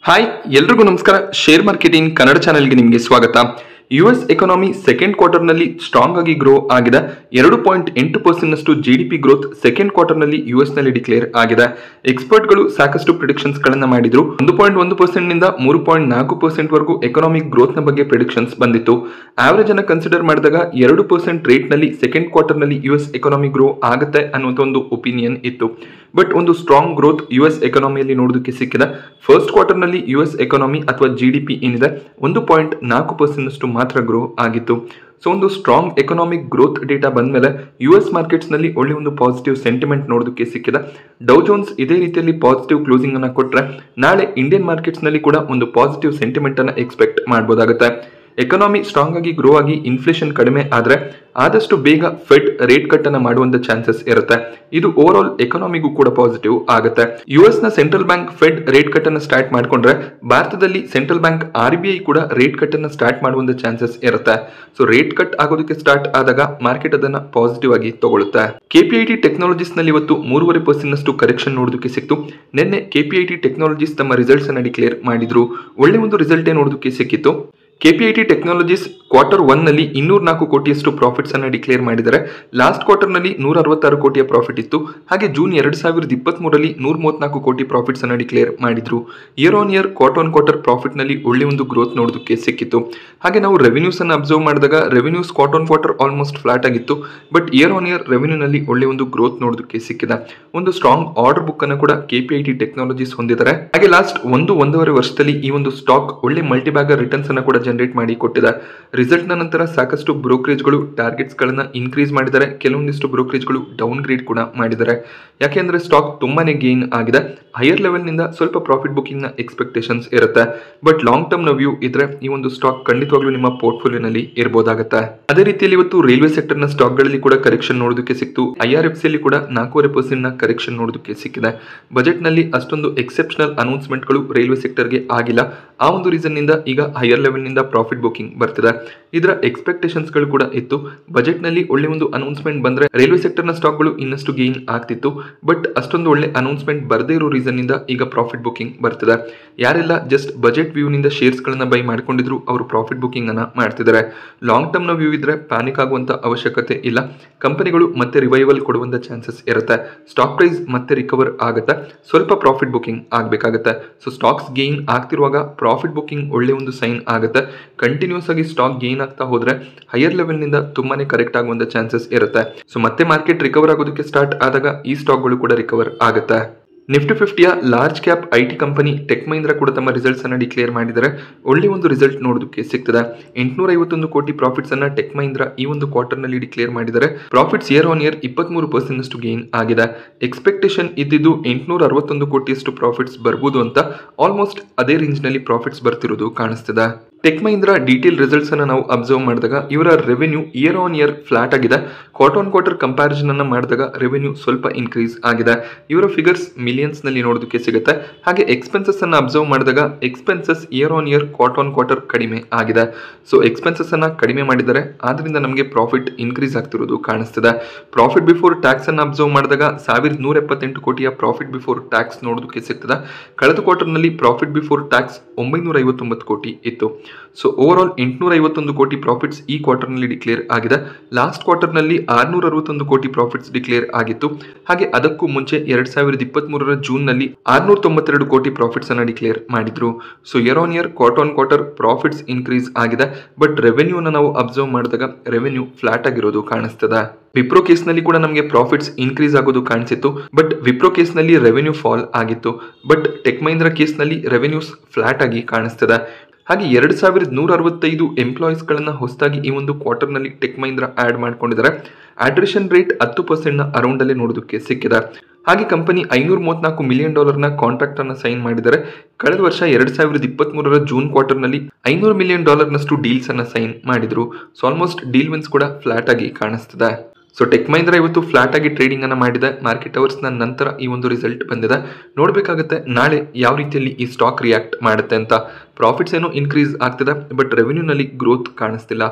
hi ಎಲ್ರಿಗೂ ನಮಸ್ಕಾರ share marketing Kannada ಚಾನೆಲ್ಗೆ ನಿಮಗೆ ಸ್ವಾಗತ ಯು ಎಸ್ ಎಕಾನಮಿ ಸೆಕೆಂಡ್ ಕ್ವಾರ್ಟರ್ನಲ್ಲಿ ಸ್ಟ್ರಾಂಗ್ ಆಗಿ ಗ್ರೋ ಆಗಿದೆ ಎರಡು ಪಾಯಿಂಟ್ ಎಂಟು ಪರ್ಸೆಂಟ್ನಷ್ಟು G D P growth second ಕ್ವಾರ್ಟರ್ನಲ್ಲಿ ಯು ನಲ್ಲಿ ಡಿಕ್ಲೇರ್ ಆಗಿದೆ ಎಕ್ಸ್ಪರ್ಟ್ಗಳು ಸಾಕಷ್ಟು ಪ್ರಿಡಿಕ್ಷನ್ಸ್ ಗಳನ್ನ ಮಾಡಿದ್ರು ಒಂದು ಪಾಯಿಂಟ್ ಒಂದು ಪರ್ಸೆಂಟ್ ನಿಂದ ಮೂರು ಪಾಯಿಂಟ್ ನಾಲ್ಕು ಪರ್ಸೆಂಟ್ ವರೆಗೂ ಎಕನಾಮಿಕ್ ಗ್ರೋತ್ ನ ಬಗ್ಗೆ ಪ್ರಿಡಿಕ್ಷನ್ಸ್ ಬಂದಿತ್ತು ಆವರೇಜ್ ಅನ್ನ ಕನ್ಸಿಡರ್ ಮಾಡಿದಾಗ ಎರಡು ಪರ್ಸೆಂಟ್ ರೇಟ್ ನಲ್ಲಿ ಸೆಕೆಂಡ್ ಕ್ವಾರ್ಟರ್ ನಲ್ಲಿ ಯು ಎಸ್ ಎಕಾನಮಿ ಗ್ರೋ ಆಗುತ್ತೆ ಅನ್ನುವಂಥ ಒಂದು ಒಪಿನಿಯನ್ ಇತ್ತು ಬಟ್ ಒಂದು ಸ್ಟ್ರಾಂಗ್ ಗ್ರೋತ್ ಯು ಎಸ್ ಎಕಾನಮಿಯಲ್ಲಿ ನೋಡೋದಕ್ಕೆ ಸಿಕ್ಕಿದೆ ಫಸ್ಟ್ ಕ್ವಾರ್ಟರ್ ನಲ್ಲಿ ಯು ಎಸ್ ಎಕಾನಮಿ ಅಥವಾ ಜಿ ಡಿ ಪಿ ಏನಿದೆ ಒಂದು ಪಾಯಿಂಟ್ ನಾಲ್ಕು ಪರ್ಸೆಂಟ್ ಅಷ್ಟು ಮಾತ್ರ ಗ್ರೋ ಆಗಿತ್ತು ಸೊ ಒಂದು ಸ್ಟ್ರಾಂಗ್ ಎಕನಾಮಿಕ್ ಗ್ರೋತ್ ಡೇಟಾ ಬಂದ್ಮೇಲೆ ಯು ಎಸ್ ಮಾರ್ಕೆಟ್ಸ್ ನಲ್ಲಿ ಒಳ್ಳೆ ಒಂದು ಪಾಸಿಟಿವ್ ಸೆಂಟಿಮೆಂಟ್ ನೋಡೋದಕ್ಕೆ ಸಿಕ್ಕಿದೆ ಡೌ ಜೋನ್ಸ್ ಇದೇ ರೀತಿಯಲ್ಲಿ ಪಾಸಿಟಿವ್ ಕ್ಲೋಸಿಂಗ್ ಅನ್ನ ಕೊಟ್ರೆ ನಾಳೆ ಇಂಡಿಯನ್ ಮಾರ್ಕೆಟ್ಸ್ ನಲ್ಲಿ ಕೂಡ ಒಂದು ಪಾಸಿಟಿವ್ ಸೆಂಟಿಮೆಂಟ್ ಅನ್ನ ಎಕ್ಸ್ಪೆಕ್ಟ್ ಮಾಡಬಹುದಾಗುತ್ತೆ ಎಕನಾಮಿ ಸ್ಟ್ರಾಂಗ್ ಆಗಿ ಗ್ರೋ ಆಗಿ ಇನ್ಫ್ಲೇಷನ್ ಕಡಿಮೆ ಆದ್ರೆ ಆದಷ್ಟು ಬೇಗ ಫೆಡ್ ರೇಟ್ ಕಟ್ ಅನ್ನ ಮಾಡುವಂತ ಚಾನ್ಸಸ್ ಇರುತ್ತೆ ಇದು ಓವರ್ ಆಲ್ ಎಕನಾಮಿಗೂ ಕೂಡ ಪಾಸಿಟಿವ್ ಆಗುತ್ತೆ ಯು ಎಸ್ ನ central bank fed rate cut ಅನ್ನ ಸ್ಟಾರ್ಟ್ ಮಾಡ್ಕೊಂಡ್ರೆ ಭಾರತದಲ್ಲಿ central bank R B I ಕೂಡ ರೇಟ್ ಕಟ್ ಅನ್ನ ಸ್ಟಾರ್ಟ್ ಮಾಡುವಂತ ಚಾನ್ಸಸ್ ಇರುತ್ತೆ ಸೊ ರೇಟ್ ಕಟ್ ಆಗೋದಕ್ಕೆ ಸ್ಟಾರ್ಟ್ ಆದಾಗ ಮಾರ್ಕೆಟ್ ಅದನ್ನ ಪಾಸಿಟಿವ್ ಆಗಿ ತಗೊಳುತ್ತೆ ಕೆಪಿಐಟಿ ಟೆಕ್ನಾಲಜೀಸ್ ನಲ್ಲಿ ಇವತ್ತು ಮೂರುವರೆ ಪರ್ಸೆಂಟ್ ನಷ್ಟು ಕರೆಕ್ಷನ್ ನೋಡೋದಕ್ಕೆ ಸಿಕ್ತು ನಿನ್ನೆ ಕೆಪಿಐಟಿ ಟೆಕ್ನಾಲಜೀಸ್ ತಮ್ಮ ರಿಸಲ್ಟ್ಸ್ ಅನ್ನ ಡಿಕ್ಲೇರ್ ಮಾಡಿದ್ರು ಒಳ್ಳೆ ಒಂದು ರಿಸಲ್ಟ್ ನೋಡೋದಕ್ಕೆ ಸಿಕ್ಕಿತ್ತು ಕೆಪಿಐಟಿ ಟೆಕ್ನಾಲಜೀಸ್ ಕ್ವಾರ್ಟರ್ ಒನ್ ನಲ್ಲಿ ಇನ್ನೂರ ನಾಲ್ಕು ಕೋಟಿಯಷ್ಟು ಪ್ರಾಫಿಟ್ಸ್ ಅನ್ನ ಡಿಕ್ಲೇರ್ ಮಾಡಿದ್ದಾರೆ ಲಾಸ್ಟ್ ಕ್ವಾರ್ಟರ್ ನಲ್ಲಿ ನೂರ ಅರವತ್ತಾರು ಕೋಟಿಯ ಪ್ರಾಫಿಟ್ ಇತ್ತು ಹಾಗೆ ಜೂನ್ ಎರಡ್ ಸಾವಿರದ ಇಪ್ಪತ್ತ್ ಮೂರರಲ್ಲಿ ನೂರ ಮೂವತ್ನಾಲ್ಕು ಕೋಟಿ ಪ್ರಾಫಿಟ್ಸ್ ಅನ್ನ ಡಿಕ್ಲೇರ್ ಮಾಡಿದ್ರು year on year quarter on quarter profit ನಲ್ಲಿ ಒಳ್ಳೆ ಒಂದು ಗ್ರೋತ್ ನೋಡೋದಕ್ಕೆ ಸಿಕ್ಕಿತ್ತು ಹಾಗೆ ನಾವು ರೆವೆನ್ಯೂಸ್ ಅನ್ನ ಅಬ್ಸರ್ವ್ ಮಾಡಿದಾಗ revenues quarter on quarter almost flat ಆಗಿತ್ತು but year on year revenue ನಲ್ಲಿ ಒಳ್ಳೆ ಒಂದು ಗ್ರೋತ್ ನೋಡೋದಕ್ಕೆ ಸಿಕ್ಕಿದೆ ಒಂದು ಸ್ಟ್ರಾಂಗ್ ಆರ್ಡರ್ ಬುಕ್ ಅನ್ನು ಕೂಡ ಕೆಪಿಐಟಿ ಟೆಕ್ನಾಲಜೀಸ್ ಹೊಂದಿದ್ದಾರೆ ಹಾಗೆ ಲಾಸ್ಟ್ ಒಂದು ಒಂದೂವರೆ ವರ್ಷದಲ್ಲಿ ಈ ಒಂದು ಸ್ಟಾಕ್ ಒಳ್ಳೆ ಮಲ್ಟಿಬ್ಯಾಗರ್ ರಿಟರ್ನ್ಸ್ ಅನ್ನ ಕೂಡ ಜನರೇಟ್ ಮಾಡಿ ಕೊಟ್ಟಿದೆ ರಿಸಲ್ಟ್ ನ ನಂತರ ಸಾಕಷ್ಟು ಬ್ರೋಕರೇಜ್ಗಳು ಟಾರ್ಗೆಟ್ಸ್ ಗಳನ್ನ ಇನ್ಕ್ರೀಸ್ ಮಾಡಿದ್ದಾರೆ ಕೆಲವೊಂದಿಷ್ಟು ಬ್ರೋಕರೇಜ್ಗಳು ಡೌನ್ ಗ್ರೇಡ್ ಕೂಡ ಮಾಡಿದ್ದಾರೆ ಯಾಕೆಂದ್ರೆ ಸ್ಟಾಕ್ ತುಂಬಾನೇ ಗೇನ್ ಆಗಿದೆ ಹೈಯರ್ ಲೆವೆಲ್ ನಿಂದ ಸ್ವಲ್ಪ ಪ್ರಾಫಿಟ್ ಬುಕಿಂಗ್ ನ ಎಕ್ಸ್ಪೆಕ್ಟೇಷನ್ಸ್ ಇರುತ್ತೆ ಬಟ್ ಲಾಂಗ್ ಟರ್ಮ್ ನ ವ್ಯೂ ಇದ್ರೆ ಈ ಒಂದು ಸ್ಟಾಕ್ ಖಂಡಿತವಾಗ್ಲೂ ನಿಮ್ಮ ಪೋರ್ಟ್ಫೋಲಿಯೋನಲ್ಲಿ ಇರಬಹುದಾಗುತ್ತೆ ಅದೇ ರೀತಿಯಲ್ಲಿ ಇವತ್ತು ರೈಲ್ವೆ ಸೆಕ್ಟರ್ ನ ಸ್ಟಾಕ್ ಗಳಲ್ಲಿ ಕೂಡ ಕರೆಕ್ಷನ್ ನೋಡೋದಕ್ಕೆ ಸಿಕ್ತು ಐ ಆರ್ ಎಫ್ ಸಿ ಕೂಡ ನಾಲ್ಕೂವರೆ ಪರ್ಸೆಂಟ್ ನ ಕರೆಕ್ಷನ್ ನೋಡೋದಕ್ಕೆ ಸಿಕ್ಕಿದೆ ಬಜೆಟ್ ನಲ್ಲಿ ಅಷ್ಟೊಂದು ಎಕ್ಸೆಪ್ಷನಲ್ ಅನೌನ್ಸ್ಮೆಂಟ್ ಗಳು ರೈಲ್ವೆ ಸೆಕ್ಟರ್ಗೆ ಆಗಿಲ್ಲ ಆ ಒಂದು ರೀಸನ್ ನಿಂದ ಈಗ ಹೈಯರ್ ಲೆವೆಲ್ ನಿಂದ ಪ್ರಾಫಿಟ್ ಬುಕಿಂಗ್ ಬರ್ತಿದೆ ಇದರ ಎಕ್ಸ್ಪೆಕ್ಟೇಷನ್ಸ್ ಗಳು ಕೂಡ ಇತ್ತು ಬಜೆಟ್ ನಲ್ಲಿ ಒಳ್ಳೆ ಒಂದು ಅನೌನ್ಸ್ಮೆಂಟ್ ಬಂದ್ರೆ ರೈಲ್ವೆ ಸೆಕ್ಟರ್ ನ ಸ್ಟಾಕ್ ಗಳು ಇನ್ನಷ್ಟು ಗೇನ್ ಆಗ್ತಿತ್ತು ಬಟ್ ಅಷ್ಟೊಂದು ಒಳ್ಳೆ ಅನೌನ್ಸ್ಮೆಂಟ್ ಬರದೇ ಇರೋ ರೀಸನ್ ನಿಂದ ಈಗ ಪ್ರಾಫಿಟ್ ಬುಕಿಂಗ್ ಬರ್ತಿದೆ ಯಾರೆಲ್ಲ ಜಸ್ಟ್ ಬಜೆಟ್ ವ್ಯೂ ನಿಂದ ಶೇರ್ಸ್ ಗಳನ್ನ ಬೈ ಮಾಡ್ಕೊಂಡಿದ್ರು ಅವರು ಪ್ರಾಫಿಟ್ ಬುಕಿಂಗ್ ಅನ್ನ ಮಾಡ್ತಿದ್ದಾರೆ ಲಾಂಗ್ ಟರ್ಮ್ ನ ವ್ಯೂ ಇದ್ರೆ ಪ್ಯಾನಿಕ್ ಆಗುವಂತ ಅವಶ್ಯಕತೆ ಇಲ್ಲ ಕಂಪನಿಗಳು ಮತ್ತೆ ರಿವೈವಲ್ ಕೊಡುವಂತ ಚಾನ್ಸಸ್ ಇರುತ್ತೆ ಸ್ಟಾಕ್ ಪ್ರೈಸ್ ಮತ್ತೆ ರಿಕವರ್ ಆಗುತ್ತೆ ಸ್ವಲ್ಪ ಪ್ರಾಫಿಟ್ ಬುಕಿಂಗ್ ಆಗಬೇಕಾಗುತ್ತೆ ಸೊ ಸ್ಟಾಕ್ಸ್ ಗೇನ್ ಆಗ್ತಿರುವಾಗ ಪ್ರಾಫಿಟ್ ಬುಕಿಂಗ್ ಒಳ್ಳೆ ಒಂದು ಸೈನ್ ಆಗುತ್ತೆ ಕಂಟಿನ್ಯೂಸ್ ಆಗಿ ಸ್ಟಾಕ್ ಗೇನ್ ಆಗ್ತಾ ಹೋದ್ರೆ ಹೈಯರ್ ಲೆವೆಲ್ ನಿಂದ ತುಂಬಾನೇ ಕರೆಕ್ಟ್ ಆಗುವಂತ ಚಾನ್ಸಸ್ ಇರುತ್ತೆ ಸೊ ಮತ್ತೆ ಮಾರ್ಕೆಟ್ ರಿಕವರ್ ಆಗೋದಕ್ಕೆ ಸ್ಟಾರ್ಟ್ ಆದಾಗ ಈ ಸ್ಟಾಕ್ಗಳು ಕೂಡ ರಿಕವರ್ ಆಗುತ್ತೆ ನಿಫ್ಟಿ ಫಿಫ್ಟಿಯ large cap I T company tech Mahindra ಕೂಡ ತಮ್ಮ ರಿಸಲ್ಟ್ಸ್ ಅನ್ನ ಡಿಕ್ಲೇರ್ ಮಾಡಿದ್ದಾರೆ ಒಳ್ಳೆ ಒಂದು ರಿಸಲ್ಟ್ ನೋಡೋದಕ್ಕೆ ಸಿಗ್ತದೆ ಎಂಟುನೂರ ಐವತ್ತೊಂದು ಕೋಟಿ ಪ್ರಾಫಿಟ್ಸ್ ಅನ್ನ ಟೆಕ್ ಮಹಿಂದ್ರ ಈ ಒಂದು ಕ್ವಾರ್ಟರ್ ನಲ್ಲಿ ಡಿಕ್ಲೇರ್ ಮಾಡಿದ್ದಾರೆ ಪ್ರಾಫಿಟ್ಸ್ ಇಯರ್ ಆನ್ ಇಯರ್ ಇಪ್ಪತ್ಮೂರು ಪರ್ಸೆಂಟ್ ಅಷ್ಟು ಗೇನ್ ಆಗಿದೆ ಎಕ್ಸ್ಪೆಕ್ಟೇಷನ್ ಇದ್ದಿದ್ದು ಎಂಟುನೂರ ಅರವತ್ತೊಂದು ಕೋಟಿಯಷ್ಟು ಪ್ರಾಫಿಟ್ಸ್ ಬರ್ಬೋದು ಅಂತ ಆಲ್ಮೋಸ್ಟ್ ಅದೇ ರೇಂಜ್ ನಲ್ಲಿ ಪ್ರಾಫಿಟ್ಸ್ ಬರ್ತಿರೋದು ಕಾಣಿಸ್ತಿದೆ ಟೆಕ್ ಮಹಿಂದ್ರ ಡೀಟೇಲ್ ರಿಸಲ್ಟ್ಸ್ ಅನ್ನ ನಾವು ಅಬ್ಸರ್ವ್ ಮಾಡಿದಾಗ ಇವರ revenue year on year flat ಆಗಿದೆ ಕ್ವಾರ್ಟರ್ ಆನ್ ಕ್ವಾರ್ಟರ್ ಕಂಪ್ಯಾರಿಸನ್ ಅನ್ನ ಮಾಡಿದಾಗ ರೆವೆನ್ಯೂ ಸ್ವಲ್ಪ ಇನ್ಕ್ರೀಸ್ ಆಗಿದೆ ಇವರ ಫಿಗರ್ಸ್ ಮಿಲಿಯನ್ಸ್ ನಲ್ಲಿ ನೋಡೋದಕ್ಕೆ ಸಿಗುತ್ತೆ ಹಾಗೆ ಎಕ್ಸ್ಪೆನ್ಸಸ್ ಅನ್ನ ಅಬ್ಸರ್ವ್ ಮಾಡಿದಾಗ expenses year on year quarter on quarter ಕಡಿಮೆ ಆಗಿದೆ ಸೊ ಎಕ್ಸ್ಪೆನ್ಸಸ್ ಅನ್ನ ಕಡಿಮೆ ಮಾಡಿದ್ದಾರೆ ಆದ್ರಿಂದ ನಮಗೆ ಪ್ರಾಫಿಟ್ ಇನ್ಕ್ರೀಸ್ ಆಗ್ತಿರೋದು ಕಾಣಿಸ್ತಿದೆ ಪ್ರಾಫಿಟ್ ಬಿಫೋರ್ ಟ್ಯಾಕ್ಸ್ ಅನ್ನ ಅಬ್ಸರ್ವ್ ಮಾಡಿದಾಗ ಸಾವಿರದ ನೂರ ಎಪ್ಪತ್ತೆಂಟು ಕೋಟಿಯ ಪ್ರಾಫಿಟ್ ಬಿಫೋರ್ ಟ್ಯಾಕ್ಸ್ ನೋಡೋದಕ್ಕೆ ಸಿಗ್ತದೆ ಕಳೆದ ಕ್ವಾರ್ಟರ್ ನಲ್ಲಿ ಪ್ರಾಫಿಟ್ ಬಿಫೋರ್ ಟ್ಯಾಕ್ಸ್ ಒಂಬೈನೂರ ಐವತ್ತೊಂಬತ್ತು ಕೋಟಿ ಇತ್ತು ಸೊ ಓವರ್ ಆಲ್ ಎಂಟುನೂರ ಐವತ್ತೊಂದು ಕೋಟಿ ಪ್ರಾಫಿಟ್ಸ್ ಈ ಕ್ವಾರ್ಟರ್ ನಲ್ಲಿ ಡಿಕ್ಲೇರ್ ಆಗಿದೆ ಲಾಸ್ಟ್ ಕ್ವಾರ್ಟರ್ ನಲ್ಲಿ ಆರ್ನೂರ ಅರವತ್ತೊಂದು ಕೋಟಿ ಪ್ರಾಫಿಟ್ಸ್ ಡಿಕ್ಲೇರ್ ಆಗಿತ್ತು ಹಾಗೆ ಅದಕ್ಕೂ ಮುಂಚೆ ಎರಡ್ ಸಾವಿರದ ಇಪ್ಪತ್ತ್ ಮೂರರ ಜೂನ್ ನಲ್ಲಿ ಆರ್ನೂರ ತೊಂಬತ್ತೆರಡು ಕೋಟಿ ಪ್ರಾಫಿಟ್ಸ್ ಅನ್ನ ಡಿಕ್ಲೇರ್ ಮಾಡಿದ್ರು so year on year quarter on quarter profits increase ಆಗಿದೆ ಬಟ್ ರೆವೆನ್ಯೂನ ನಾವು ಅಬ್ಸರ್ವ್ ಮಾಡಿದಾಗ ರೆವೆನ್ಯೂ ಫ್ಲಾಟ್ ಆಗಿರೋದು ಕಾಣಿಸ್ತದೆ ವಿಪ್ರೋ ಕೇಸ್ ನಲ್ಲಿ ಕೂಡ ನಮಗೆ ಪ್ರಾಫಿಟ್ಸ್ ಇನ್ಕ್ರೀಸ್ ಆಗೋದು ಕಾಣಿಸಿತ್ತು ಬಟ್ ವಿಪ್ರೋ ಕೇಸ್ ನಲ್ಲಿ ರೆವೆನ್ಯೂ ಫಾಲ್ ಆಗಿತ್ತು ಬಟ್ ಟೆಕ್ ಮಹಿಂದ್ರ ಕೇಸ್ ನಲ್ಲಿ ರೆವೆನ್ಯೂಸ್ ಫ್ಲಾಟ್ ಆಗಿ ಕಾಣಿಸ್ತದೆ ಹಾಗೆ ಎರಡು ಸಾವಿರದ ನೂರ ಅರವತ್ತೈದು ಎಂಪ್ಲಾಯೀಸ್ಗಳನ್ನ ಹೊಸದಾಗಿ ಈ ಒಂದು ಕ್ವಾರ್ಟರ್ನಲ್ಲಿ ಟೆಕ್ ಮಹಿಂದ್ರ ಆಡ್ ಮಾಡ್ಕೊಂಡಿದ್ದಾರೆ ಆಡ್ರೇಷನ್ ರೇಟ್ ಹತ್ತು ಪರ್ಸೆಂಟ್ನ ಅರೌಂಡಲ್ಲೇ ನೋಡೋದಕ್ಕೆ ಸಿಕ್ಕಿದೆ ಹಾಗೆ ಕಂಪನಿ ಐನೂರ ಮೂವತ್ನಾಲ್ಕು ಮಿಲಿಯನ್ ಡಾಲರ್ನ ಕಾಂಟ್ರಾಕ್ಟ್ ಅನ್ನ ಸೈನ್ ಮಾಡಿದ್ದಾರೆ ಕಳೆದ ವರ್ಷ ಎರಡ್ ಸಾವಿರದ ಇಪ್ಪತ್ತ್ ಮೂರರ ಜೂನ್ ಕ್ವಾರ್ಟರ್ನಲ್ಲಿ ಐನೂರು ಮಿಲಿಯನ್ ಡಾಲರ್ನಷ್ಟು ಡೀಲ್ಸ್ ಅನ್ನ ಸೈನ್ ಮಾಡಿದ್ರು ಸೊ ಆಲ್ಮೋಸ್ಟ್ ಡೀಲ್ ವಿನ್ಸ್ ಕೂಡ ಫ್ಲಾಟ್ ಆಗಿ ಕಾಣಿಸ್ತಿದೆ ಸೊ ಟೆಕ್ ಮಹಿಂದ್ರ ಇವತ್ತು ಫ್ಲಾಟ್ ಆಗಿ ಟ್ರೇಡಿಂಗ್ ಅನ್ನ ಮಾಡಿದೆ ಮಾರ್ಕೆಟ್ ಅವರ್ಸ್ ನ ನಂತರ ಈ ಒಂದು ರಿಸಲ್ಟ್ ಬಂದಿದೆ ನೋಡ್ಬೇಕಾಗುತ್ತೆ ನಾಳೆ ಯಾವ ರೀತಿಯಲ್ಲಿ ಈ ಸ್ಟಾಕ್ ರಿಯಾಕ್ಟ್ ಮಾಡುತ್ತೆ ಅಂತ ಪ್ರಾಫಿಟ್ಸ್ ಏನೋ ಇನ್ಕ್ರೀಸ್ ಆಗ್ತಿದೆ ಬಟ್ ರೆವೆನ್ಯೂನಲ್ಲಿ ಗ್ರೋತ್ ಕಾಣಿಸ್ತಿಲ್ಲ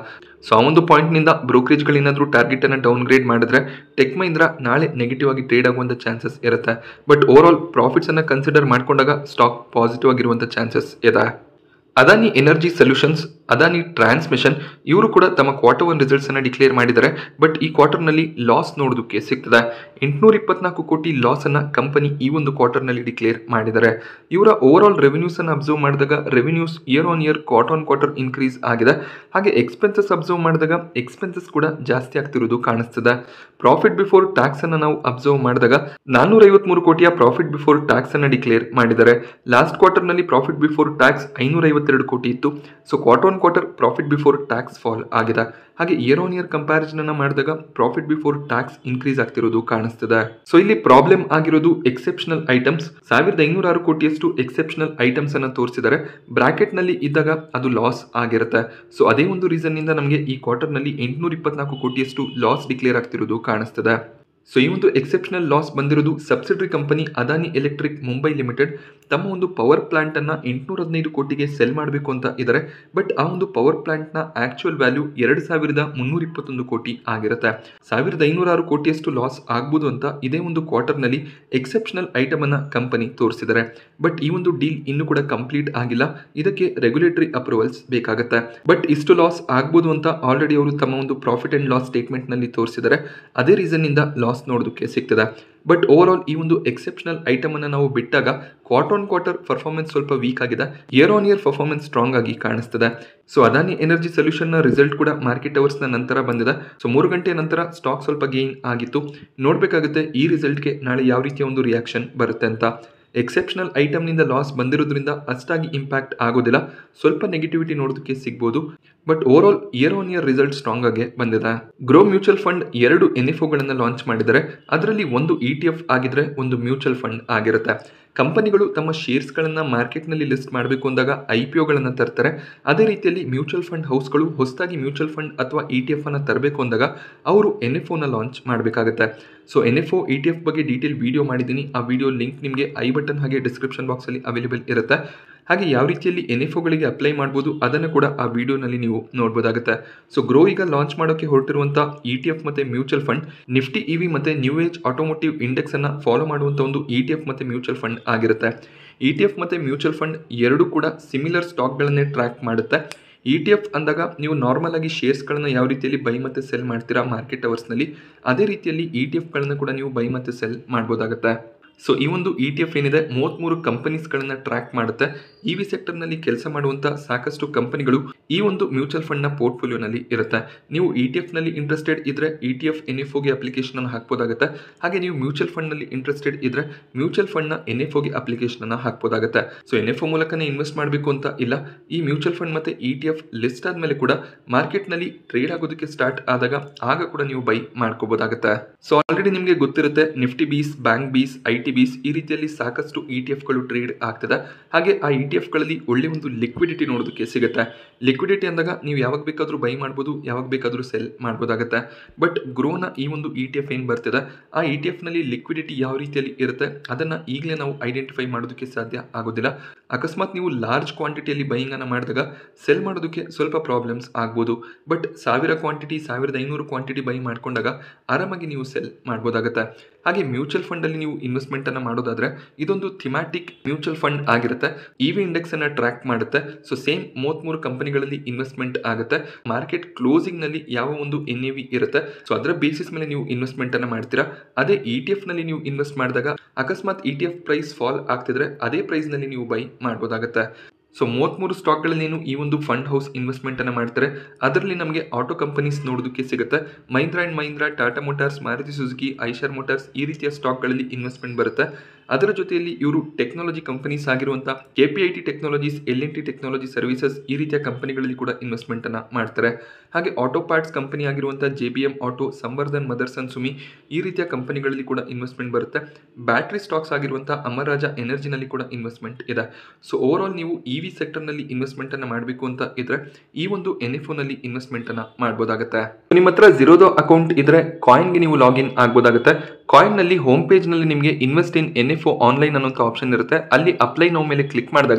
ಸೊ ಆ ಒಂದು ಪಾಯಿಂಟ್ನಿಂದ ಬ್ರೋಕರೇಜ್ಗಳೇನಾದರೂ ಟಾರ್ಗೆಟನ್ನು ಡೌನ್ಗ್ರೇಡ್ ಮಾಡಿದ್ರೆ ಟೆಕ್ ಮಹೀಂದ್ರ ನಾಳೆ ನೆಗೆಟಿವ್ ಆಗಿ ಟ್ರೇಡ್ ಆಗುವಂಥ ಚಾನ್ಸಸ್ ಇರುತ್ತೆ ಬಟ್ ಓವರ್ ಆಲ್ ಪ್ರಾಫಿಟ್ಸನ್ನು ಕನ್ಸಿಡರ್ ಮಾಡ್ಕೊಂಡಾಗ ಸ್ಟಾಕ್ ಪಾಸಿಟಿವ್ ಆಗಿರುವಂಥ ಚಾನ್ಸಸ್ ಇದೆ Adani energy solutions Adani transmission ಇವರು ಕೂಡ ತಮ್ಮ ಕ್ವಾರ್ಟರ್ ಒನ್ ರಿಸಲ್ಟ್ಸ್ ಅನ್ನ ಡಿಕ್ಲೇರ್ ಮಾಡಿದ್ದಾರೆ ಬಟ್ ಈ ಕ್ವಾರ್ಟರ್ನಲ್ಲಿ ಲಾಸ್ ನೋಡೋದಕ್ಕೆ ಸಿಗ್ತದೆ ಎಂಟುನೂರ ಇಪ್ಪತ್ನಾಲ್ಕು ಕೋಟಿ ಲಾಸ್ ಅನ್ನ ಕಂಪನಿ ಈ ಒಂದು ಕ್ವಾರ್ಟರ್ನಲ್ಲಿ ಡಿಕ್ಲೇರ್ ಮಾಡಿದ್ದಾರೆ ಇವರ ಓವರ್ ಆಲ್ ರೆವೆನ್ಯೂಸ್ ಅನ್ನು ಅಬ್ಸರ್ವ್ ಮಾಡಿದಾಗ revenues year on year quarter on quarter increase ಆಗಿದೆ ಹಾಗೆ ಎಕ್ಸ್ಪೆನ್ಸಸ್ ಅಬ್ಸರ್ವ್ ಮಾಡಿದಾಗ ಎಕ್ಸ್ಪೆನ್ಸಸ್ ಕೂಡ ಜಾಸ್ತಿ ಆಗ್ತಿರೋದು ಕಾಣಿಸ್ತದೆ ಪ್ರಾಫಿಟ್ ಬಿಫೋರ್ ಟ್ಯಾಕ್ಸ್ ಅನ್ನ ನಾವು ಅಬ್ಸರ್ವ್ ಮಾಡಿದಾಗ ನಾನ್ನೂರ ಐವತ್ಮೂರು ಕೋಟಿಯ ಪ್ರಾಫಿಟ್ ಬಿಫೋರ್ ಟ್ಯಾಕ್ಸ್ ಅನ್ನ ಡಿಕ್ಲೇರ್ ಮಾಡಿದ್ದಾರೆ ಲಾಸ್ಟ್ ಕ್ವಾರ್ಟರ್ ನಲ್ಲಿ ಪ್ರಾಫಿಟ್ ಬಿಫೋರ್ ಟ್ಯಾಕ್ಸ್ ಐನೂರ ಐವತ್ತೆರಡು ಕೋಟಿ ಇತ್ತು so quarter on quarter profit before tax fall ಆಗಿದೆ ಹಾಗೆ ಇಯರ್ ಆನ್ ಇಯರ್ ಕಂಪ್ಯಾರಿಸನ್ ಅನ್ನ ಮಾಡಿದಾಗ ಪ್ರಾಫಿಟ್ ಬಿಫೋರ್ ಟ್ಯಾಕ್ಸ್ ಇನ್ಕ್ರೀಸ್ ಆಗ್ತಿರೋದು ಕಾಣಿಸ್ತದೆ ಸೊ ಇಲ್ಲಿ ಪ್ರಾಬ್ಲಮ್ ಆಗಿರೋದು ಎಕ್ಸೆಪ್ಷನಲ್ ಐಟಮ್ಸ್ ಸಾವಿರದ ಐನೂರ ಆರು ಕೋಟಿಯಷ್ಟು ಎಕ್ಸೆಪ್ಷನಲ್ ಐಟಮ್ಸ್ ಅನ್ನ ತೋರಿಸಿದ್ದಾರೆ ಬ್ರಾಕೆಟ್ ನಲ್ಲಿ ಇದ್ದಾಗ ಅದು ಲಾಸ್ ಆಗಿರುತ್ತೆ ಸೊ ಅದೇ ಒಂದು ರೀಸನ್ ನಿಂದ ನಮಗೆ ಈ ಕ್ವಾರ್ಟರ್ ನಲ್ಲಿ ಎಂಟುನೂರ ಇಪ್ಪತ್ನಾಲ್ಕು ಕೋಟಿಯಷ್ಟು ಲಾಸ್ ಡಿಕ್ಲೇರ್ ಆಗ್ತಿರೋದು ಕಾಣಿಸ್ತದೆ ಸೊ ಈ ಒಂದು ಎಕ್ಸೆಪ್ಷನಲ್ ಲಾಸ್ ಬಂದಿರೋದು subsidiary company Adani Electric Mumbai Limited ತಮ್ಮ ಒಂದು ಪವರ್ ಪ್ಲಾಂಟ್ ಅನ್ನ ಎಂಟುನೂರ ಹದಿನೈದು ಕೋಟಿಗೆ ಸೆಲ್ ಮಾಡಬೇಕು ಅಂತ ಇದ್ದಾರೆ ಬಟ್ ಆ ಒಂದು ಪವರ್ ಪ್ಲಾಂಟ್ ನ ಆಕ್ಚುಯಲ್ ವ್ಯಾಲ್ಯೂ ಎರಡು ಸಾವಿರದ ಮುನ್ನೂರ ಇಪ್ಪತ್ತೊಂದು ಕೋಟಿ ಆಗಿರುತ್ತೆ ಸಾವಿರದ ಐನೂರ ಆರು ಕೋಟಿಯಷ್ಟು ಲಾಸ್ ಆಗ್ಬೋದು ಅಂತ ಇದೇ ಒಂದು ಕ್ವಾರ್ಟರ್ ನಲ್ಲಿ ಎಕ್ಸೆಪ್ಷನಲ್ ಐಟಮ್ ಅನ್ನ ಕಂಪನಿ ತೋರಿಸಿದ್ದಾರೆ ಬಟ್ ಈ ಒಂದು ಡೀಲ್ ಇನ್ನೂ ಕೂಡ ಕಂಪ್ಲೀಟ್ ಆಗಿಲ್ಲ ಇದಕ್ಕೆ ರೆಗ್ಯುಲೇಟರಿ ಅಪ್ರೂವಲ್ಸ್ ಬೇಕಾಗುತ್ತೆ ಬಟ್ ಇಷ್ಟು ಲಾಸ್ ಆಗ್ಬೋದು ಅಂತ ಆಲ್ರೆಡಿ ಅವರು ತಮ್ಮ ಒಂದು ಪ್ರಾಫಿಟ್ ಅಂಡ್ ಲಾಸ್ ಸ್ಟೇಟ್ಮೆಂಟ್ ನಲ್ಲಿ ತೋರಿಸಿದ್ದಾರೆ ಅದೇ ರೀಸನ್ ಇಂದ ಲಾಸ್ ನೋಡೋದಕ್ಕೆ ಸಿಗ್ತದೆ ಬಟ್ ಓವರ್ ಆಲ್ ಈ ಒಂದು ಎಕ್ಸೆಪ್ಷನಲ್ ಐಟಮ್ ಅನ್ನು ನಾವು ಬಿಟ್ಟಾಗ ಕ್ವಾರ್ಟರ್ ಆನ್ ಕ್ವಾರ್ಟರ್ ಪರ್ಫಾರ್ಮೆನ್ಸ್ ಸ್ವಲ್ಪ ವೀಕ್ ಆಗಿದೆ year on year performance strong ಆಗಿ ಕಾಣಿಸ್ತದೆ ಸೊ ಅದಾನಿ ಎನರ್ಜಿ ಸೊಲ್ಯೂಷನ್ ನ ರಿಸಲ್ಟ್ ಕೂಡ ಮಾರ್ಕೆಟ್ ಅವರ್ಸ್ ನ ನಂತರ ಬಂದಿದೆ ಸೊ ಮೂರು ಗಂಟೆಯ ನಂತರ ಸ್ಟಾಕ್ ಸ್ವಲ್ಪ ಗೇನ್ ಆಗಿತ್ತು ನೋಡಬೇಕಾಗುತ್ತೆ ಈ ರಿಸಲ್ಟ್ಗೆ ನಾಳೆ ಯಾವ ರೀತಿಯ ಒಂದು ರಿಯಾಕ್ಷನ್ ಬರುತ್ತೆ ಅಂತ ಎಕ್ಸೆಪ್ಷನಲ್ ಐಟಮ್ನಿಂದ ಲಾಸ್ ಬಂದಿರೋದ್ರಿಂದ ಅಷ್ಟಾಗಿ ಇಂಪ್ಯಾಕ್ಟ್ ಆಗೋದಿಲ್ಲ ಸ್ವಲ್ಪ ನೆಗೆಟಿವಿಟಿ ನೋಡೋದಕ್ಕೆ ಸಿಗ್ಬೋದು but overall year on year result strong ಆಗಿ ಬಂದಿದೆ ಗ್ರೋ ಮ್ಯೂಚುವಲ್ ಫಂಡ್ ಎರಡು ಎನ್ ಎಫ್ ಒಗಳನ್ನು ಲಾಂಚ್ ಮಾಡಿದ್ದಾರೆ ಅದರಲ್ಲಿ ಒಂದು ಇ ಟಿ ಎಫ್ ಆಗಿದ್ರೆ ಒಂದು ಮ್ಯೂಚುವಲ್ ಫಂಡ್ ಆಗಿರುತ್ತೆ ಕಂಪನಿಗಳು ತಮ್ಮ ಶೇರ್ಸ್ಗಳನ್ನು ಮಾರ್ಕೆಟ್ನಲ್ಲಿ ಲಿಸ್ಟ್ ಮಾಡಬೇಕು ಅಂದಾಗ ಐ ಪಿ ಒಗಳನ್ನು ತರ್ತಾರೆ ಅದೇ ರೀತಿಯಲ್ಲಿ ಮ್ಯೂಚುವಲ್ ಫಂಡ್ ಹೌಸ್ಗಳು ಹೊಸದಾಗಿ ಮ್ಯೂಚುವಲ್ ಫಂಡ್ ಅಥವಾ ಇ ಟಿ ಎಫ್ ಅನ್ನು ತರಬೇಕು ಅಂದಾಗ ಅವರು ಎನ್ ಎಫ್ ಒನ ಲಾಂಚ್ ಮಾಡಬೇಕಾಗುತ್ತೆ so N F O E T F ಬಗ್ಗೆ ಡೀಟೇಲ್ ವಿಡಿಯೋ ಮಾಡಿದ್ದೀನಿ ಆ ವಿಡಿಯೋ ಲಿಂಕ್ ನಿಮಗೆ ಐ ಬಟನ್ ಹಾಗೆ ಡಿಸ್ಕ್ರಿಪ್ಷನ್ ಬಾಕ್ಸಲ್ಲಿ ಅವೈಲೇಬಲ್ ಇರುತ್ತೆ ಹಾಗೆ ಯಾವ ರೀತಿಯಲ್ಲಿ ಎನ್ ಎಫ್ ಒಗಳಿಗೆ ಅಪ್ಲೈ ಮಾಡ್ಬೋದು ಅದನ್ನು ಕೂಡ ಆ ವಿಡಿಯೋನಲ್ಲಿ ನೀವು ನೋಡ್ಬೋದಾಗುತ್ತೆ ಸೊ ಗ್ರೋ ಈಗ ಲಾಂಚ್ ಮಾಡೋಕ್ಕೆ ಹೊರಟಿರುವಂಥ ಇ ಟಿ ಎಫ್ ಮತ್ತು mutual fund Nifty E V ಮತ್ತು ನ್ಯೂ ಏಜ್ ಆಟೋಮೋಟಿವ್ ಇಂಡೆಕ್ಸನ್ನು ಫಾಲೋ ಮಾಡುವಂಥ ಒಂದು ಇ ಟಿ ಎಫ್ ಮತ್ತು ಮ್ಯೂಚುವಲ್ ಫಂಡ್ ಆಗಿರುತ್ತೆ ಇ ಟಿ ಎಫ್ ಮತ್ತು ಮ್ಯೂಚುವಲ್ ಫಂಡ್ ಎರಡೂ ಕೂಡ ಸಿಮಿಲರ್ ಸ್ಟಾಕ್ಗಳನ್ನೇ ಟ್ರ್ಯಾಕ್ ಮಾಡುತ್ತೆ ಇ ಟಿ ಎಫ್ ಅಂದಾಗ ನೀವು ನಾರ್ಮಲ್ ಆಗಿ ಶೇರ್ಸ್ಗಳನ್ನ ಯಾವ ರೀತಿಯಲ್ಲಿ ಬೈ ಮತ್ತು ಸೆಲ್ ಮಾಡ್ತೀರಾ ಮಾರ್ಕೆಟ್ ಅವರ್ಸ್ನಲ್ಲಿ ಅದೇ ರೀತಿಯಲ್ಲಿ ಇ ಟಿ ಎಫ್ಗಳನ್ನು ಕೂಡ ನೀವು ಬೈ ಮತ್ತು ಸೆಲ್ ಮಾಡ್ಬೋದಾಗುತ್ತೆ ಸೊ ಈ ಒಂದು ಇ ಟಿ ಎಫ್ ಏನಿದೆ ಮೂವತ್ತ್ಮೂರು ಕಂಪನೀಸ್ಗಳನ್ನು ಟ್ರ್ಯಾಕ್ ಮಾಡುತ್ತೆ ಇ ವಿ ಸೆಕ್ಟರ್ನಲ್ಲಿ ಕೆಲಸ ಮಾಡುವಂಥ ಸಾಕಷ್ಟು ಕಂಪನಿಗಳು ಈ ಒಂದು ಮ್ಯೂಚುವಲ್ ಫಂಡ್ನ ಪೋರ್ಟ್ಫೋಲಿಯೋನಲ್ಲಿ ಇರುತ್ತೆ ನೀವು ಇ ಟಿ ಎಫ್ನಲ್ಲಿ ಇಂಟ್ರೆಸ್ಟೆಡ್ ಇದ್ದರೆ E T F N F ಒಗೆ ಅಪ್ಲಿಕೇಶನ್ ಹಾಕ್ಬೋದಾಗುತ್ತೆ ಹಾಗೆ ನೀವು ಮ್ಯೂಚುವಲ್ ಫಂಡ್ನಲ್ಲಿ ಇಂಟ್ರೆಸ್ಟೆಡ್ ಇದ್ದರೆ ಮ್ಯೂಚುವಲ್ ಫಂಡ್ನ ಎನ್ ಎಫ್ ಒಗೆ ಅಪ್ಲಿಕೇಶನ್ ಹಾಕ್ಬೋದಾಗುತ್ತೆ ಸೊ ಎನ್ ಎಫ್ ಒ ಮೂಲಕನೇ ಇನ್ವೆಸ್ಟ್ ಮಾಡಬೇಕು ಅಂತ ಇಲ್ಲ ಈ ಮ್ಯೂಚುವಲ್ ಫಂಡ್ ಮತ್ತು ಇ ಟಿ ಎಫ್ ಲಿಸ್ಟ್ ಆದಮೇಲೆ ಕೂಡ ಮಾರ್ಕೆಟ್ನಲ್ಲಿ ಟ್ರೇಡ್ ಆಗೋದಕ್ಕೆ ಸ್ಟಾರ್ಟ್ ಆದಾಗ ಆಗ ಕೂಡ ನೀವು ಬೈ ಮಾಡ್ಕೋಬೋದಾಗುತ್ತೆ ಸೊ ಆಲ್ರೆಡಿ ನಿಮಗೆ ಗೊತ್ತಿರುತ್ತೆ Nifty bees bank bees I T bees ಈ ರೀತಿಯಲ್ಲಿ ಸಾಕಷ್ಟು ಇ ಟಿ ಎಫ್ಗಳು ಟ್ರೇಡ್ ಆಗ್ತದೆ ಹಾಗೆ ಆ ಇ ಟಿ ಎಫ್ಗಳಲ್ಲಿ ಒಳ್ಳೆ ಒಂದು ಲಿಕ್ವಿಡಿಟಿ ನೋಡೋದಕ್ಕೆ ಸಿಗುತ್ತೆ ಲಿಕ್ವಿಡಿಟಿ ಅಂದಾಗ ನೀವು ಯಾವಾಗ ಬೇಕಾದರೂ ಬೈ ಮಾಡ್ಬೋದು ಯಾವಾಗ ಬೇಕಾದರೂ ಸೆಲ್ ಮಾಡ್ಬೋದಾಗುತ್ತೆ ಬಟ್ ಗ್ರೋನ ಈ ಒಂದು ಇ ಟಿ ಎಫ್ ಏನು ಬರ್ತಿದೆ ಆ ಇ ಟಿ ಎಫ್ನಲ್ಲಿ ಲಿಕ್ವಿಡಿಟಿ ಯಾವ ರೀತಿಯಲ್ಲಿ ಇರುತ್ತೆ ಅದನ್ನು ಈಗಲೇ ನಾವು ಐಡೆಂಟಿಫೈ ಮಾಡೋದಕ್ಕೆ ಸಾಧ್ಯ ಆಗೋದಿಲ್ಲ ಅಕಸ್ಮಾತ್ ನೀವು ಲಾರ್ಜ್ ಕ್ವಾಂಟಿಟಿಯಲ್ಲಿ ಬೈಯಿಂಗನ್ನು ಮಾಡಿದಾಗ ಸೆಲ್ ಮಾಡೋದಕ್ಕೆ ಸ್ವಲ್ಪ ಪ್ರಾಬ್ಲಮ್ಸ್ ಆಗ್ಬೋದು ಬಟ್ ಸಾವಿರ ಕ್ವಾಂಟಿಟಿ ಸಾವಿರದ ಐನೂರು ಕ್ವಾಂಟಿಟಿ ಬೈ ಮಾಡ್ಕೊಂಡಾಗ ಆರಾಮಾಗಿ ನೀವು ಸೆಲ್ ಮಾಡ್ಬೋದಾಗುತ್ತೆ ಹಾಗೆ ಮ್ಯೂಚುವಲ್ ಫಂಡಲ್ಲಿ ನೀವು ಇನ್ವೆಸ್ಟ್ಮೆಂಟನ್ನು ಮಾಡೋದಾದರೆ ಇದೊಂದು ಥಿಮ್ಯಾಟಿಕ್ ಮ್ಯೂಚುವಲ್ ಫಂಡ್ ಆಗಿರುತ್ತೆ ಇ ವಿ ಇಂಡೆಕ್ಸನ್ನು ಟ್ರ್ಯಾಕ್ ಮಾಡುತ್ತೆ ಸೊ ಸೇಮ್ ಮೂವತ್ತ್ಮೂರು ಕಂಪನಿಗಳಲ್ಲಿ ಇನ್ವೆಸ್ಟ್ಮೆಂಟ್ ಆಗುತ್ತೆ ಮಾರ್ಕೆಟ್ ಕ್ಲೋಸಿಂಗ್ನಲ್ಲಿ ಯಾವ ಒಂದು ಎನ್ ಎ ವಿ ಇರುತ್ತೆ ಸೊ ಅದರ ಬೇಸಿಸ್ ಮೇಲೆ ನೀವು ಇನ್ವೆಸ್ಟ್ಮೆಂಟನ್ನು ಮಾಡ್ತೀರಾ ಅದೇ ಇ ಟಿ ಎಫ್ನಲ್ಲಿ ನೀವು ಇನ್ವೆಸ್ಟ್ ಮಾಡಿದಾಗ ಅಕಸ್ಮಾತ್ E T F price fall ಆಗ್ತಿದ್ರೆ ಅದೇ ಪ್ರೈಸ್ನಲ್ಲಿ ನೀವು ಬೈ ಮಾಡ್ಬೋದಾಗುತ್ತೆ ಸೊ ಮೂವತ್ತ್ಮೂರು ಸ್ಟಾಕ್ಗಳನ್ನೇನು ಈ ಒಂದು ಫಂಡ್ ಹೌಸ್ ಇನ್ವೆಸ್ಟ್ಮೆಂಟನ್ನು ಮಾಡ್ತಾರೆ ಅದರಲ್ಲಿ ನಮಗೆ ಆಟೋ ಕಂಪನೀಸ್ ನೋಡೋದಕ್ಕೆ ಸಿಗುತ್ತೆ Mahindra and Mahindra Tata Motors Maruti Suzuki Eicher Motors ಈ ರೀತಿಯ ಸ್ಟಾಕ್ಗಳಲ್ಲಿ ಇನ್ವೆಸ್ಟ್ಮೆಂಟ್ ಬರುತ್ತೆ ಅದರ ಜೊತೆಯಲ್ಲಿ ಇವರು ಟೆಕ್ನಾಲಜಿ ಕಂಪನೀಸ್ ಆಗಿರುವಂಥ K P I T technologies L N T technology services ಈ ರೀತಿಯ ಕಂಪನಿಗಳಲ್ಲಿ ಕೂಡ ಇನ್ವೆಸ್ಟ್ಮೆಂಟನ್ನು ಮಾಡ್ತಾರೆ ಹಾಗೆ ಆಟೋ ಪಾರ್ಟ್ಸ್ ಕಂಪನಿ ಆಗಿರುವಂಥ J B M auto Samvardhan Motherson Sumi ಈ ರೀತಿಯ ಕಂಪನಿಗಳಲ್ಲಿ ಕೂಡ ಇನ್ವೆಸ್ಟ್ಮೆಂಟ್ ಬರುತ್ತೆ ಬ್ಯಾಟ್ರಿ ಸ್ಟಾಕ್ಸ್ ಆಗಿರುವಂಥ ಅಮರರಾಜ ಎನರ್ಜಿನಲ್ಲಿ ಕೂಡ ಇನ್ವೆಸ್ಟ್ಮೆಂಟ್ ಇದೆ ಸೊ ಓವರ್ ಆಲ್ ನೀವು ಇ ವಿ ಸೆಕ್ಟರ್ನಲ್ಲಿ ಇನ್ವೆಸ್ಟ್ಮೆಂಟನ್ನು ಮಾಡಬೇಕು ಅಂತ ಇದ್ರೆ ಈ ಒಂದು ಎನ್ ಎಫ್ ಒನಲ್ಲಿ ಇನ್ವೆಸ್ಟ್ಮೆಂಟನ್ನು ಮಾಡ್ಬೋದಾಗುತ್ತೆ ನಿಮ್ಮ ಹತ್ರ ಜಿರೋದೋ ಅಕೌಂಟ್ ಇದ್ರೆ ಕಾಯಿನ್ಗೆ ನೀವು ಲಾಗಿನ್ ಆಗ್ಬೋದಾಗುತ್ತೆ ಕಾಯಿನ್ನಲ್ಲಿ ಹೋಮ್ ಪೇಜ್ನಲ್ಲಿ ನಿಮಗೆ invest in N F O online ಅನ್ನೋಂಥ ಆಪ್ಷನ್ ಇರುತ್ತೆ ಅಲ್ಲಿ ಅಪ್ಲೈ ನಾವು ಮೇಲೆ ಕ್ಲಿಕ್ ಮಾಡಿದಾಗ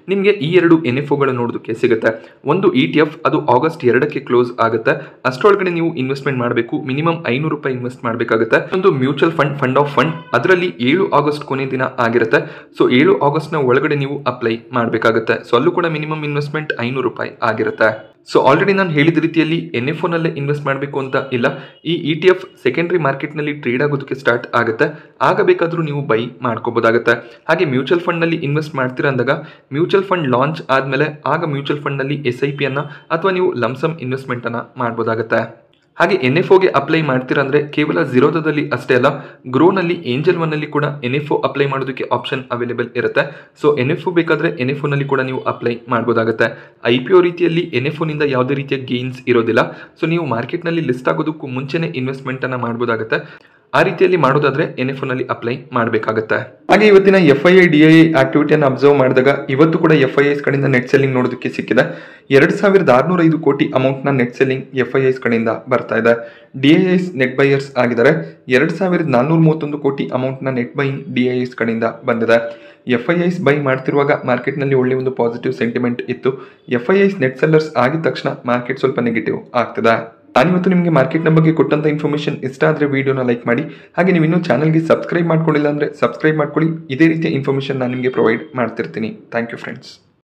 ನಿಮಗೆ ಈ ಎರಡು ಎನ್ ಎಫ್ ಒಗಳು ನೋಡೋದಕ್ಕೆ ಸಿಗುತ್ತೆ ಒಂದು ಇ ಟಿ ಎಫ್ ಅದು ಆಗಸ್ಟ್ ಎರಡಕ್ಕೆ ಕ್ಲೋಸ್ ಆಗುತ್ತೆ ಅಷ್ಟರೊಳಗಡೆ ನೀವು ಇನ್ವೆಸ್ಟ್ಮೆಂಟ್ ಮಾಡಬೇಕು ಮಿನಿಮಮ್ ಐನೂರು ರೂಪಾಯಿ ಇನ್ವೆಸ್ಟ್ ಮಾಡಬೇಕಾಗುತ್ತೆ ಒಂದು mutual fund fund of fund ಅದರಲ್ಲಿ ಏಳು ಆಗಸ್ಟ್ ಕೊನೆ ದಿನ ಆಗಿರುತ್ತೆ ಸೊ ಏಳು ಆಗಸ್ಟ್ನ ಒಳಗಡೆ ನೀವು ಅಪ್ಲೈ ಮಾಡಬೇಕಾಗುತ್ತೆ ಸೊ ಅಲ್ಲೂ ಕೂಡ ಮಿನಿಮಮ್ ಇನ್ವೆಸ್ಟ್ಮೆಂಟ್ ಐನೂರು ರೂಪಾಯಿ ಆಗಿರುತ್ತೆ ಸೊ ಆಲ್ರೆಡಿ ನಾನು ಹೇಳಿದ ರೀತಿಯಲ್ಲಿ ಎನ್ ಎಫ್ ಒನಲ್ಲೇ ಇನ್ವೆಸ್ಟ್ ಮಾಡಬೇಕು ಅಂತ ಇಲ್ಲ ಈ ಇ ಟಿ ಎಫ್ ಸೆಕೆಂಡ್ರಿ ಮಾರ್ಕೆಟ್ನಲ್ಲಿ ಟ್ರೇಡ್ ಆಗೋದಕ್ಕೆ ಸ್ಟಾರ್ಟ್ ಆಗುತ್ತೆ ಆಗ ಬೇಕಾದರೂ ನೀವು ಬೈ ಮಾಡ್ಕೋಬೋದಾಗುತ್ತೆ ಹಾಗೆ ಮ್ಯೂಚುವಲ್ ಫಂಡ್ನಲ್ಲಿ ಇನ್ವೆಸ್ಟ್ ಮಾಡ್ತೀರಾ ಅಂದಾಗ ಮ್ಯೂಚುವಲ್ ಫಂಡ್ ಲಾಂಚ್ ಆದಮೇಲೆ ಆಗ ಮ್ಯೂಚುವಲ್ ಫಂಡ್ನಲ್ಲಿ ಎಸ್ ಐ ಪಿಯನ್ನು ಅಥವಾ ನೀವು ಲಮ್ಸಮ್ ಇನ್ವೆಸ್ಟ್ಮೆಂಟನ್ನು ಮಾಡ್ಬೋದಾಗುತ್ತೆ ಹಾಗೆ ಎನ್ ಎಫ್ ಒಗೆ ಅಪ್ಲೈ ಮಾಡ್ತೀರಾ ಅಂದರೆ ಕೇವಲ ಝೀರೋದಲ್ಲಿ ಅಷ್ಟೇ ಅಲ್ಲ ಗ್ರೋನಲ್ಲಿ ಏಂಜಲ್ ಒನ್ನಲ್ಲಿ ಕೂಡ ಎನ್ ಎಫ್ ಒ ಅಪ್ಲೈ ಮಾಡೋದಕ್ಕೆ ಆಪ್ಷನ್ ಅವೈಲೇಬಲ್ ಇರುತ್ತೆ ಸೊ ಎನ್ ಎಫ್ ಒ ಬೇಕಾದರೆ ಎನ್ ಎಫ್ ಒನಲ್ಲಿ ಕೂಡ ನೀವು ಅಪ್ಲೈ ಮಾಡ್ಬೋದಾಗುತ್ತೆ ಐ ಪಿ ಒ ರೀತಿಯಲ್ಲಿ ಎನ್ ಎಫ್ ಒನಿಂದ ಯಾವುದೇ ರೀತಿಯ ಗೇನ್ಸ್ ಇರೋದಿಲ್ಲ ಸೊ ನೀವು ಮಾರ್ಕೆಟ್ನಲ್ಲಿ ಲಿಸ್ಟ್ ಆಗೋದಕ್ಕೂ ಮುಂಚೆನೇ ಇನ್ವೆಸ್ಟ್ಮೆಂಟನ್ನು ಮಾಡ್ಬೋದಾಗುತ್ತೆ ಆ ರೀತಿಯಲ್ಲಿ ಮಾಡೋದಾದ್ರೆ ಎನ್ ಎಫ್ ನಲ್ಲಿ ಅಪ್ಲೈ ಮಾಡಬೇಕಾಗುತ್ತೆ ಹಾಗೆ ಇವತ್ತಿನ F I I D I ಆಕ್ಟಿವಿಟಿಯನ್ನು ಅಬ್ಸರ್ವ್ ಮಾಡಿದಾಗ ಇವತ್ತು ಕೂಡ ಎಫ್ ಐ ಐಸ್ ಕಡೆಯಿಂದ ನೆಟ್ ಸೆಲ್ಲಿಂಗ್ ನೋಡೋದಕ್ಕೆ ಸಿಕ್ಕಿದೆ ಎರಡು ಸಾವಿರದ ಆರುನೂರ ಐದು ಕೋಟಿ ಅಮೌಂಟ್ನ net selling F I Is ಕಡೆಯಿಂದ ಬರ್ತಾ ಇದೆ D I S net buyers ಆಗಿದ್ದಾರೆ ಎರಡು ಸಾವಿರದ ನಾನ್ನೂರ ಮೂವತ್ತೊಂದು ಕೋಟಿ ಅಮೌಂಟ್ನ net buying D I S ಕಡೆಯಿಂದ ಬಂದಿದೆ ಎಫ್ ಐ ಐಸ್ ಬೈ ಮಾಡ್ತಿರುವಾಗ ಮಾರ್ಕೆಟ್ನಲ್ಲಿ ಒಳ್ಳೆಯ ಒಂದು ಪಾಸಿಟಿವ್ ಸೆಂಟಿಮೆಂಟ್ ಇತ್ತು F I Is net sellers ಆಗಿದ ತಕ್ಷಣ ಮಾರ್ಕೆಟ್ ಸ್ವಲ್ಪ ನೆಗೆಟಿವ್ ಆಗ್ತದೆ ನಾನಿವತ್ತು ನಿಮಗೆ ಮಾರ್ಕೆಟ್ನ ಬಗ್ಗೆ ಕೊಟ್ಟಂಥ ಇನ್ಫಾರ್ಮೇಷನ್ ಇಷ್ಟ ಆದರೆ ವೀಡಿಯೋನ ಲೈಕ್ ಮಾಡಿ ಹಾಗೆ ನೀವು ಇನ್ನೂ ಚಾನಲ್ಗೆ ಸಬ್ಸ್ಕ್ರೈಬ್ ಮಾಡ್ಕೊಂಡಿಲ್ಲ ಅಂದರೆ ಸಬ್ಸ್ಕ್ರೈಬ್ ಮಾಡ್ಕೊಳ್ಳಿ ಇದೇ ರೀತಿಯ ಇನ್ಫಾರ್ಮೇಷನ್ ನಾನು ನಿಮಗೆ ಪ್ರೊವೈಡ್ ಮಾಡ್ತಿರ್ತೀನಿ ಥ್ಯಾಂಕ್ ಯು ಫ್ರೆಂಡ್ಸ್